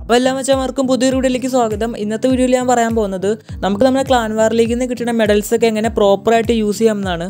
അപ്പോൾ എല്ലാ മച്ചന്മാർക്കും പുതിയൊരു വീഡിയോയിലേക്ക് സ്വാഗതം ഇന്നത്തെ വീഡിയോയിൽ ഞാൻ പറയാൻ പോകുന്നത് നമുക്ക് നമ്മുടെ ക്ലാൻ വാർ ലീഗിൽ നിന്ന് കിട്ടുന്ന മെഡൽസ് ഒക്കെ എങ്ങനെ പ്രോപ്പറായിട്ട് യൂസ് ചെയ്യാമെന്നാണ്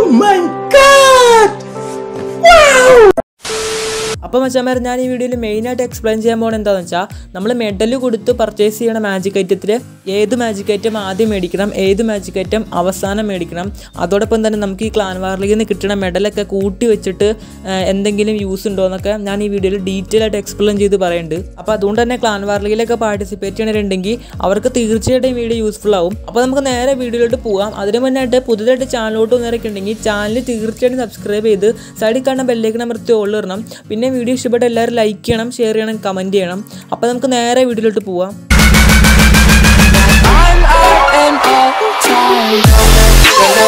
അപ്പോൾ മച്ചാമാർ ഞാൻ ഈ വീഡിയോയിൽ മെയിനായിട്ട് എക്സ്പ്ലെയിൻ ചെയ്യാൻ പോകുന്നത് എന്താണെന്ന് വെച്ചാൽ നമ്മൾ മെഡൽ കൊടുത്ത് പർച്ചേസ് ചെയ്യണ മാജിക് ഐറ്റത്തിൽ ഏത് മാജിക് ഐറ്റം ആദ്യം മേടിക്കണം ഏത് മാജിക് ഐറ്റം അവസാനം മേടിക്കണം അതോടൊപ്പം തന്നെ നമുക്ക് ഈ ക്ലാൻ വാർ ലീഗിൽ നിന്ന് കിട്ടുന്ന മെഡലൊക്കെ കൂട്ടി വെച്ചിട്ട് ആ, എന്തെങ്കിലും യൂസ് ഉണ്ടോ എന്നൊക്കെ ഞാൻ ഈ വീഡിയോയിൽ ഡീറ്റെയിൽ ആയിട്ട് എക്സ്പ്ലെയിൻ ചെയ്ത് പറയുന്നുണ്ട് അപ്പോൾ അതുകൊണ്ട് തന്നെ ക്ലാൻ വാർ ലീഗിലൊക്കെ പാർട്ടിസിപ്പേറ്റ് ചെയ്യണമെന്നുണ്ടെങ്കിൽ അവർക്ക് തീർച്ചയായിട്ടും വീഡിയോ യൂസ്ഫുൾ ആവും അപ്പോൾ നമുക്ക് നേരെ വീഡിയോയിലോട്ട് പോകാം അതിന് മുന്നായിട്ട് പുതുതായിട്ട് ചാനലോട്ട് വന്നിറക്കി ഉണ്ടെങ്കിൽ ചാനൽ തീർച്ചയായിട്ടും സബ്സ്ക്രൈബ് ചെയ്ത് സൈഡിൽ കാണുന്ന ബെല്ലേക്ക് അമർത്തി ഓൾ ഇടണം പിന്നെ വീഡിയോ ഇഷ്ടപ്പെട്ട എല്ലാവരും ലൈക്ക് ചെയ്യണം ഷെയർ ചെയ്യണം കമൻറ്റ് ചെയ്യണം അപ്പോൾ നമുക്ക് നേരെ വീഡിയോയിലോട്ട് പോവാം I'm out and all time.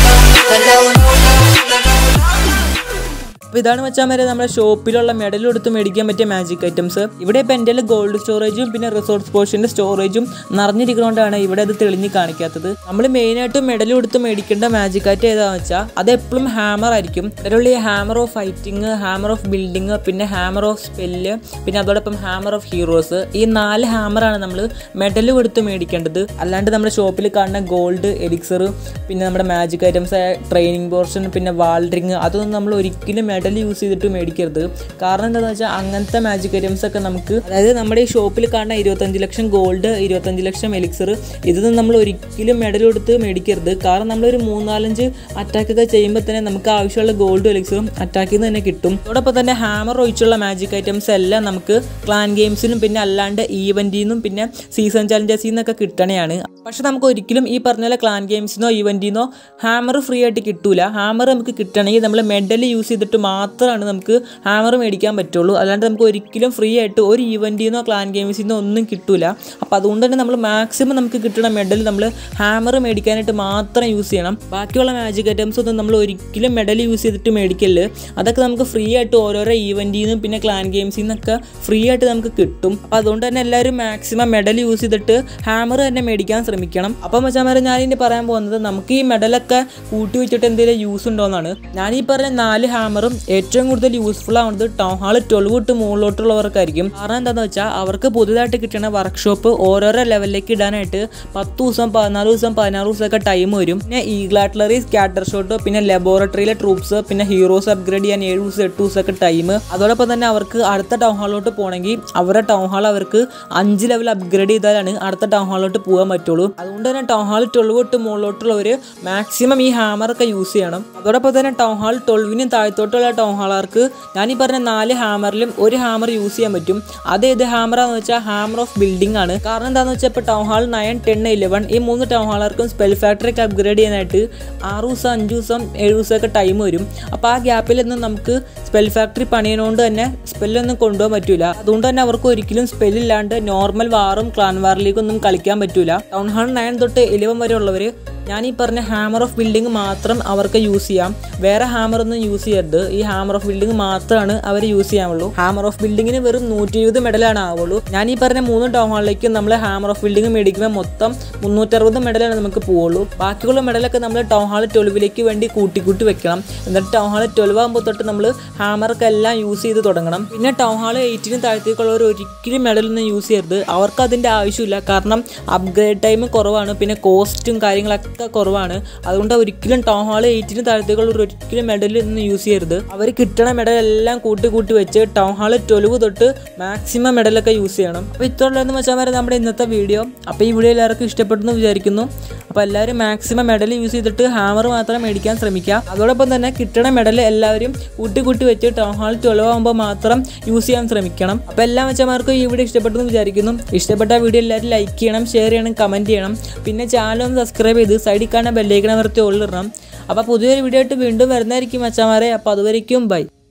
അപ്പോൾ ഇതാണ് വെച്ചാൽ വരെ നമ്മുടെ ഷോപ്പിലുള്ള മെഡൽ കൊടുത്ത് മേടിക്കാൻ പറ്റിയ മാജിക് ഐറ്റംസ് ഇവിടെ ഇപ്പോൾ എൻ്റെ ഗോൾഡ് സ്റ്റോറേജും പിന്നെ റിസോർട്ട് പോർഷൻ്റെ സ്റ്റോറേജും നിറഞ്ഞിരിക്കുന്നതുകൊണ്ടാണ് ഇവിടെ അത് തെളിഞ്ഞ് കാണിക്കാത്തത് നമ്മൾ മെയിനായിട്ട് മെഡൽ കൊടുത്ത് മേടിക്കേണ്ട മാജിക് ഐറ്റം ഏതാണെന്ന് വെച്ചാൽ അത് എപ്പോഴും ഹാമർ ആയിരിക്കും അതിലുള്ള ഈ hammer of fighting hammer of building പിന്നെ ഹാമർ ഓഫ് സ്പെല്ല് പിന്നെ അതോടൊപ്പം ഹാമർ ഓഫ് ഹീറോസ് ഈ നാല് ഹാമറാണ് നമ്മൾ മെഡൽ കൊടുത്ത് മേടിക്കേണ്ടത് അല്ലാണ്ട് നമ്മുടെ ഷോപ്പിൽ കാണുന്ന ഗോൾഡ് എലിക്സർ പിന്നെ നമ്മുടെ മാജിക് ഐറ്റംസ് ട്രെയിനിങ് പോർഷൻ പിന്നെ വാൾഡ്രിങ് അതൊന്നും നമ്മൾ ഒരിക്കലും മെഡൽ യൂസ് ചെയ്തിട്ട് മേടിക്കരുത് കാരണം എന്താണെന്ന് വെച്ചാൽ അങ്ങനത്തെ മാജിക് ഐറ്റംസ് ഒക്കെ നമുക്ക് അതായത് നമ്മുടെ ഈ ഷോപ്പിൽ കാണുന്ന ഇരുപത്തഞ്ച് ലക്ഷം ഗോൾഡ് ഇരുപത്തഞ്ച് ലക്ഷം എലിക്സർ ഇതൊന്നും നമ്മൾ ഒരിക്കലും മെഡൽ കൊടുത്ത് മേടിക്കരുത് കാരണം നമ്മളൊരു മൂന്നാലഞ്ച് അറ്റാക്ക് ഒക്കെ ചെയ്യുമ്പോൾ തന്നെ നമുക്ക് ആവശ്യമുള്ള ഗോൾഡും എലിക്സറും അറ്റാക്കിൽ നിന്ന് തന്നെ കിട്ടും അതോടൊപ്പം തന്നെ ഹാമർ ഒഴിച്ചുള്ള മാജിക് ഐറ്റംസ് എല്ലാം നമുക്ക് ക്ലാൻ ഗെയിംസിനും പിന്നെ അല്ലാണ്ട് ഈവൻറ്റിൽ നിന്നും പിന്നെ സീസൺ ചലഞ്ചേഴ്സിൽ നിന്നൊക്കെ കിട്ടണയാണ് പക്ഷെ നമുക്ക് ഒരിക്കലും ഈ പറഞ്ഞ പോലെ ക്ലാൻ ഗെയിംസിനോ ഈവൻറ്റിന്നോ ഹാമർ ഫ്രീ ആയിട്ട് കിട്ടൂല ഹാമർ നമുക്ക് കിട്ടണമെങ്കിൽ നമ്മൾ മെഡൽ യൂസ് ചെയ്തിട്ട് മാത്രമാണ് നമുക്ക് ഹാമർ മേടിക്കാൻ പറ്റുള്ളൂ അല്ലാണ്ട് നമുക്ക് ഒരിക്കലും ഫ്രീ ആയിട്ട് ഒരു ഈവൻറ്റിൽ നിന്നോ ക്ലാൻ ഗെയിംസിൽ നിന്നോ ഒന്നും കിട്ടൂല അപ്പോൾ അതുകൊണ്ട് തന്നെ നമ്മൾ മാക്സിമം നമുക്ക് കിട്ടുന്ന മെഡൽ നമ്മൾ ഹാമർ മേടിക്കാനായിട്ട് മാത്രം യൂസ് ചെയ്യണം ബാക്കിയുള്ള മാജിക് ഐറ്റംസ് ഒന്നും നമ്മൾ ഒരിക്കലും മെഡൽ യൂസ് ചെയ്തിട്ട് മേടിക്കല് അതൊക്കെ നമുക്ക് ഫ്രീ ആയിട്ട് ഓരോരോ ഈവൻറ്റിൽ നിന്നും പിന്നെ ക്ലാൻ ഗെയിംസിൽ നിന്നൊക്കെ ഫ്രീ ആയിട്ട് നമുക്ക് കിട്ടും അപ്പോൾ അതുകൊണ്ട് തന്നെ എല്ലാവരും മാക്സിമം മെഡൽ യൂസ് ചെയ്തിട്ട് ഹാമർ തന്നെ മേടിക്കാൻ ശ്രമിക്കണം അപ്പം വെച്ചാൽ ഞാൻ ഇനി പറയാൻ പോകുന്നത് നമുക്ക് ഈ മെഡലൊക്കെ കൂട്ടി വെച്ചിട്ട് എന്തെങ്കിലും യൂസ് ഉണ്ടോയെന്നാണ് ഞാൻ ഈ പറഞ്ഞ നാല് ഹാമറും ഏറ്റവും കൂടുതൽ യൂസ്ഫുൾ ആവുന്നത് ടൗൺ ഹാൾ ട്വൽവ് തൊട്ട് മുകളിലോട്ടുള്ളവർക്കായിരിക്കും കാരണം എന്താണെന്ന് വെച്ചാൽ അവർക്ക് പുതുതായിട്ട് കിട്ടുന്ന വർക്ക്ഷോപ്പ് ഓരോരോ ലെവലിലേക്ക് ഇടാനായിട്ട് പത്ത് ദിവസം പതിനാല് ദിവസം പതിനാറ് ദിവസമൊക്കെ ടൈം വരും പിന്നെ ഈഗ്ലാട്ലറി സ്കാറ്റർ ഷോട്ട് പിന്നെ ലബോറട്ടറിയിലെ ട്രൂപ്സ് പിന്നെ ഹീറോസ് അപ്ഗ്രേഡ് ചെയ്യാൻ ഏഴ് ദിവസം എട്ട് ദിവസമൊക്കെ ടൈം അതോടൊപ്പം തന്നെ അവർക്ക് അടുത്ത ടൗൺ ഹാളിലോട്ട് പോകണമെങ്കിൽ അവരുടെ ടൗൺ ഹാൾ അവർക്ക് അഞ്ച് ലെവൽ അപ്ഗ്രേഡ് ചെയ്താലാണ് അടുത്ത ടൗൺ ഹാളിലോട്ട് പോകാൻ പറ്റുള്ളൂ അതുകൊണ്ട് തന്നെ ടൗൺ ഹാൾ ട്വൽവ് തൊട്ട് മുകളിലോട്ടുള്ളവർ മാക്സിമം ഈ ഹാമറൊക്കെ യൂസ് ചെയ്യണം അതോടൊപ്പം തന്നെ ടൗൺ ഹാൾ ട്വൽവിനും താഴത്തോട്ടുള്ള ടൗൺ ഹാളർക്ക് ഞാൻ ഈ പറഞ്ഞ നാല് ഹാമറിലും ഒരു ഹാമർ യൂസ് ചെയ്യാൻ പറ്റും അത് ഏത് ഹാമറാന്ന് വെച്ചാൽ ഹാമർ ഓഫ് ബിൽഡിംഗ് ആണ് കാരണം എന്താണെന്ന് വെച്ചാൽ ഇപ്പോൾ town hall nine ten eleven ഈ മൂന്ന് ടൗൺ ഹാളർക്കും സ്പെൽ ഫാക്ടറിക്ക് അപ്ഗ്രേഡ് ചെയ്യാനായിട്ട് ആറ് ദിവസം അഞ്ച് ദിവസം ഏഴ് ദിവസമൊക്കെ ടൈം വരും അപ്പോൾ ആ ഗ്യാപ്പിലൊന്നും നമുക്ക് സ്പെൽ ഫാക്ടറി പണിയതുകൊണ്ട് തന്നെ സ്പെല്ലൊന്നും കൊണ്ടുപോകാൻ പറ്റൂല അതുകൊണ്ട് തന്നെ അവർക്ക് ഒരിക്കലും സ്പെല്ലില്ലാണ്ട് നോർമൽ വാറും ക്ലാൻ വാറിലേക്കൊന്നും കളിക്കാൻ പറ്റൂല ടൗൺ ഹാൾ നയൻ തൊട്ട് ഇലവൻ വരെ ഉള്ളവർ ഞാൻ ഈ പറഞ്ഞ ഹാമർ ഓഫ് ബിൽഡിംഗ് മാത്രം അവർക്ക് യൂസ് ചെയ്യാം വേറെ ഹാമർ ഒന്നും യൂസ് ചെയ്യരുത് ഈ ഹാമർ ഓഫ് ബിൽഡിംഗ് മാത്രമാണ് അവർ യൂസ് ചെയ്യാവുള്ളൂ ഹാമർ ഓഫ് ബിൽഡിങ്ങിന് വെറും നൂറ്റി ഇരുപത് മെഡലാണ് ആവുള്ളൂ ഞാൻ ഈ പറഞ്ഞ മൂന്ന് ടൗൺ ഹാളിലേക്കും നമ്മൾ ഹാമർ ഓഫ് ബിൽഡിംഗ് മേടിക്കുമ്പോൾ മൊത്തം മുന്നൂറ്ററുപത് മെഡലാണ് നമുക്ക് പോവുള്ളൂ ബാക്കിയുള്ള മെഡലൊക്കെ നമ്മൾ ടൗൺ ഹാൾ ട്വൽവിലേക്ക് വേണ്ടി കൂട്ടി കൂട്ടി വെക്കണം എന്നിട്ട് ടൗൺ ഹാൾ ട്വൽവ് ആകുമ്പോൾ തൊട്ട് നമ്മൾ ഹാമറൊക്കെ എല്ലാം യൂസ് ചെയ്ത് തുടങ്ങണം പിന്നെ ടൗൺ ഹാൾ എയ്റ്റിനും താഴത്തേക്കുള്ളവർ ഒരിക്കലും മെഡലൊന്നും യൂസ് ചെയ്യരുത് അവർക്ക് അതിൻ്റെ ആവശ്യമില്ല കാരണം അപ്ഗ്രേഡ് ടൈം കുറവാണ് പിന്നെ കോസ്റ്റും കാര്യങ്ങളൊക്കെ കുറവാണ് അതുകൊണ്ട് ഒരിക്കലും ടൗൺ ഹാൾ എയ്റ്റിന് താഴത്തേക്കുള്ളവർ ഒരിക്കലും മെഡൽ ഒന്നും യൂസ് ചെയ്യരുത് അവർ കിട്ടണ മെഡൽ എല്ലാം കൂട്ടി കൂട്ടി വെച്ച് ടൗൺ ഹാൾ ട്വൽവ് തൊട്ട് മാക്സിമം മെഡലൊക്കെ യൂസ് ചെയ്യണം അപ്പോൾ ഇത്രയുള്ളതെന്ന് വെച്ചാൽ വരെ നമ്മുടെ ഇന്നത്തെ വീഡിയോ അപ്പോൾ ഈ വീഡിയോ എല്ലാവർക്കും ഇഷ്ടപ്പെട്ടെന്ന് വിചാരിക്കുന്നു അപ്പോൾ എല്ലാവരും മാക്സിമം മെഡൽ യൂസ് ചെയ്തിട്ട് ഹാമർ മാത്രം മേടിക്കാൻ ശ്രമിക്കുക അതോടൊപ്പം തന്നെ കിട്ടണ മെഡൽ എല്ലാവരും കൂട്ടി കൂട്ടി വെച്ച് ടൗൺ ഹാൾ ട്വൽവ് ആകുമ്പോൾ മാത്രം യൂസ് ചെയ്യാൻ ശ്രമിക്കണം അപ്പോൾ എല്ലാ വെച്ചമാർക്കും ഈ വീഡിയോ ഇഷ്ടപ്പെട്ടെന്ന് വിചാരിക്കുന്നു ഇഷ്ടപ്പെട്ട വീഡിയോ എല്ലാവരും ലൈക്ക് ചെയ്യണം ഷെയർ ചെയ്യണം കമൻറ്റ് ചെയ്യണം പിന്നെ ചാനൽ ഒന്ന് സബ്സ്ക്രൈബ് ചെയ്ത് സൈഡിൽ കാണാൻ ബെല്ലേക്കണ നിർത്തി ഉള്ളിടണം അപ്പോൾ പുതിയൊരു വീഡിയോ ആയിട്ട് വീണ്ടും വരുന്നതായിരിക്കും മച്ചാമാരെ അപ്പോൾ അതുവരയ്ക്കും ബൈ